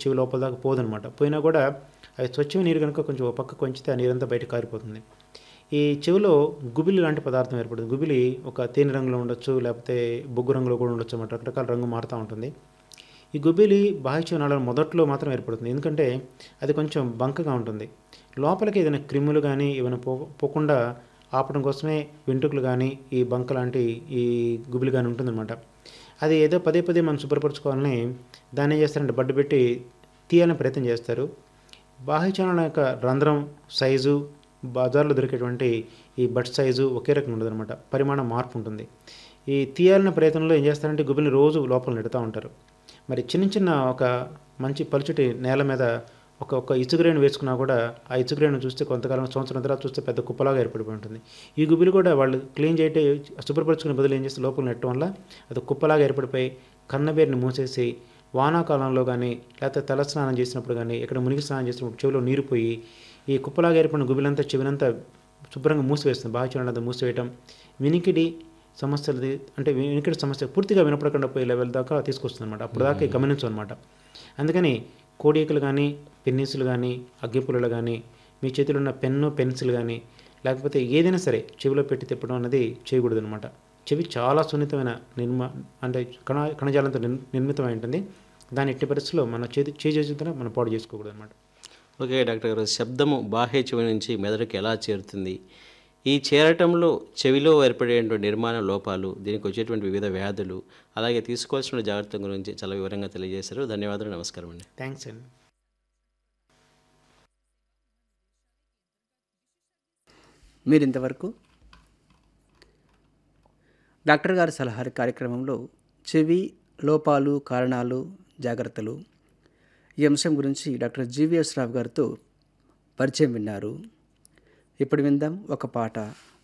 చెవి లోపల దాకా పోదనమాట పోయినా కూడా అది స్వచ్ఛమైన నీరు కనుక కొంచెం ఒక పక్క కొంచితే ఆ నీరంతా బయట కారిపోతుంది ఈ చెవిలో గుబిలి లాంటి పదార్థం ఏర్పడుతుంది గుబిలి ఒక తేనె రంగులో ఉండొచ్చు లేకపోతే బొగ్గు రంగులో కూడా ఉండొచ్చు అన్నమాట రకరకాల రంగు మారుతూ ఉంటుంది ఈ గుబిలి బాహ్య నాళం మొదట్లో మాత్రం ఏర్పడుతుంది ఎందుకంటే అది కొంచెం బంకగా ఉంటుంది లోపలికి ఏదైనా క్రిములు కానీ ఏమైనా పో పోకుండా ఆపడం కోసమే వెంట్రుకలు కానీ ఈ బంక లాంటి ఈ గుబిలి కానీ ఉంటుందన్నమాట అది ఏదో పదే పదే మనం శుభ్రపరచుకోవాలని దాన్ని ఏం చేస్తారంటే బడ్డు పెట్టి తీయాలని ప్రయత్నం చేస్తారు బాహ్యచలనం యొక్క రంధ్రం సైజు బజార్లో దొరికేటువంటి ఈ బడ్ సైజు ఒకే రకంగా ఉండదన్నమాట పరిమాణం మార్పు ఉంటుంది ఈ తీయాలన్న ప్రయత్నంలో ఏం చేస్తారంటే గుబిలిని రోజు లోపల నెడుతూ ఉంటారు మరి చిన్న చిన్న ఒక మంచి పలుచటి నేల మీద ఒక ఒక ఇసుగురేణు వేసుకున్నా కూడా ఆ ఇసుగురేణు చూస్తే కొంతకాలం సంవత్సరం తర్వాత చూస్తే పెద్ద కుప్పలాగా ఏర్పడిపోయి ఉంటుంది ఈ గుబిలి కూడా వాళ్ళు క్లీన్ చేయటే శుభ్రపరచుకునే బదులు ఏం చేస్తే లోపల నెట్టడం వల్ల అది కుప్పలాగా ఏర్పడిపోయి కన్నబేరుని మూసేసి వానాకాలంలో కానీ లేకపోతే తల స్నానం చేసినప్పుడు కానీ ఇక్కడ మునిగి స్నానం చేసినప్పుడు చెవిలో నీరు పోయి ఈ కుప్పలాగా ఏర్పడిన గుబిలంతా చెవినంతా శుభ్రంగా మూసివేస్తుంది బాహ్యచరణంతా మూసివేయటం వినికిడి సమస్యలది అంటే వినికిడి సమస్య పూర్తిగా వినపడకుండా పోయే లెవెల్ దాకా తీసుకొస్తుంది అనమాట అప్పుడు దాకా గమనించు అనమాట అందుకని కోడికలు కానీ పెన్నీసులు కానీ అగ్గిపుల్లలు కానీ మీ చేతిలో ఉన్న పెన్ను పెన్సిల్ కానీ లేకపోతే ఏదైనా సరే చెవిలో పెట్టి తిప్పడం అనేది చేయకూడదు అనమాట చెవి చాలా సున్నితమైన నిర్మ అంటే కణ కణజాలంతో నిర్ నిర్మితమై ఉంటుంది దాని ఎట్టి పరిస్థితుల్లో మన చేతి చేతులతో మనం పాడు చేసుకోకూడదు అనమాట ఓకే డాక్టర్ గారు శబ్దము బాహ్య చెవి నుంచి మెదడుకి ఎలా చేరుతుంది ఈ చేరటంలో చెవిలో ఏర్పడేటువంటి నిర్మాణ లోపాలు దీనికి వచ్చేటువంటి వివిధ వ్యాధులు అలాగే తీసుకోవాల్సిన జాగ్రత్తల గురించి చాలా వివరంగా తెలియజేశారు ధన్యవాదాలు నమస్కారం అండి థ్యాంక్స్ అండి మీరు ఇంతవరకు డాక్టర్ గారి సలహాల కార్యక్రమంలో చెవి లోపాలు కారణాలు జాగ్రత్తలు ఈ అంశం గురించి డాక్టర్ జీవీఎస్ రావు గారితో పరిచయం విన్నారు ఇప్పుడు విందాం ఒక పాట